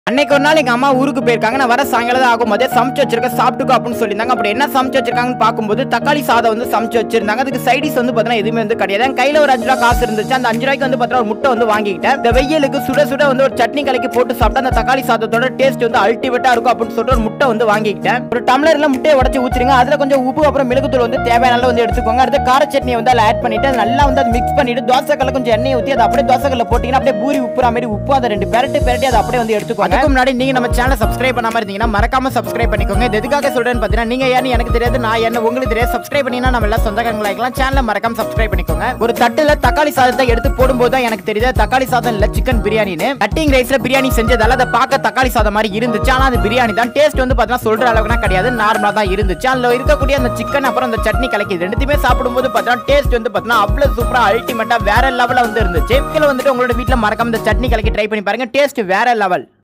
அன்னைக்கு ஒரு நாள் எங்க அம்மா ஊருக்கு போயிருக்காங்க நான் வர சாயங்காலம் தான் ஆகும் போதே சமைச்சு வச்சிருக்க சாப்பிட்டுக்கோ அப்படின்னு சொல்லியிருந்தாங்க அப்படி என்ன சமைச்சு வச்சிருக்காங்கன்னு பார்க்கும்போது தக்காளி சாதம் வந்து சமைச்சு வச்சிருந்தாங்க அதுக்கு சைடிஸ் வந்து பார்த்தீங்கன்னா எதுவுமே வந்து கிடையாது என் கையில ஒரு அஞ்சு ரூபா காசு இருந்துச்சு அந்த அஞ்சு ரூபாய்க்கு வந்து பார்த்தீங்கன்னா ஒரு முட்டை வந்து வாங்கிக்கிட்டேன் இந்த வெயிலுக்கு சுட சுட வந்து ஒரு சட்னி கலக்கி போட்டு சாப்பிட்டா அந்த தக்காளி சாதத்தோட டேஸ்ட் வந்து அல்டிமேட்டா இருக்கும் அப்படின்னு சொல்லிட்டு ஒரு முட்டை வந்து வாங்கிக்கிட்டேன் ஒரு டம்ளர்ல முட்டையை உடச்சி ஊத்துறீங்க அதுல கொஞ்சம் உப்பு அப்புறம் மிளகுத்தூள் வந்து தேவையான அளவு வந்து எடுத்துக்கோங்க அடுத்து கார சட்னியை வந்து அதில் ஆட் பண்ணிட்டு அது நல்லா வந்து அது மிக்ஸ் பண்ணிட்டு தோசைக்கல்ல கொஞ்சம் எண்ணெய் ஊற்றி அதை அப்படியே தோசைக்கல்ல போட்டீங்கன்னா அப்படியே பூரி உப்புற மாதிரி உப்பு அதை ரெண்டு பெரட்டு பெரட்டி அதை அப்படியே வந்து எடுத்துக்கோங்க அதுக்கு முன்னாடி நீங்க நம்ம சேனலை சப்ஸ்கிரைப் பண்ணாம இருந்தீங்கன்னா மறக்காம சப்ஸ்கிரைப் பண்ணிக்கோங்க இது எதுக்காக சொல்றேன்னு பார்த்தீங்கன்னா நீங்க யாருன்னு எனக்கு தெரியாது நான் என்ன உங்களுக்கு தெரியாது சப்ஸ்கிரைப் பண்ணினா நம்ம எல்லாம் சொந்தக்காரங்களாக்கலாம் சேனலை மறக்காம சப்ஸ்கிரைப் பண்ணிக்கோங்க ஒரு தட்டுல தக்காளி சாதத்தை எடுத்து போடும்போது தான் எனக்கு தெரியுது தக்காளி சாதம் இல்ல சிக்கன் பிரியாணின்னு கட்டிங் ரைஸ்ல பிரியாணி செஞ்சதால அதை பார்க்க தக்காளி சாதம் மாதிரி இருந்துச்சு ஆனா அது பிரியாணி தான் டேஸ்ட் வந்து பார்த்தீங்கன்னா சொல்ற அளவுக்குனா கிடையாது நார்மலா தான் இருந்துச்சு அதுல இருக்கக்கூடிய அந்த சிக்கன் அப்புறம் அந்த சட்னி கலக்கி இது ரெண்டுத்தையுமே சாப்பிடும்போது பார்த்தீங்கன்னா டேஸ்ட் வந்து பார்த்தீங்கன்னா அவ்வளவு சூப்பரா அல்டிமேட்டா வேற லெவல்ல வந்து இருந்துச்சு இதுல வந்துட்டு உங்களோட வீட்ல மறக்காம இந்த சட்னி கலக்கி ட்ரை பண்ணி பாருங்க டேஸ்ட் வேற லெவல்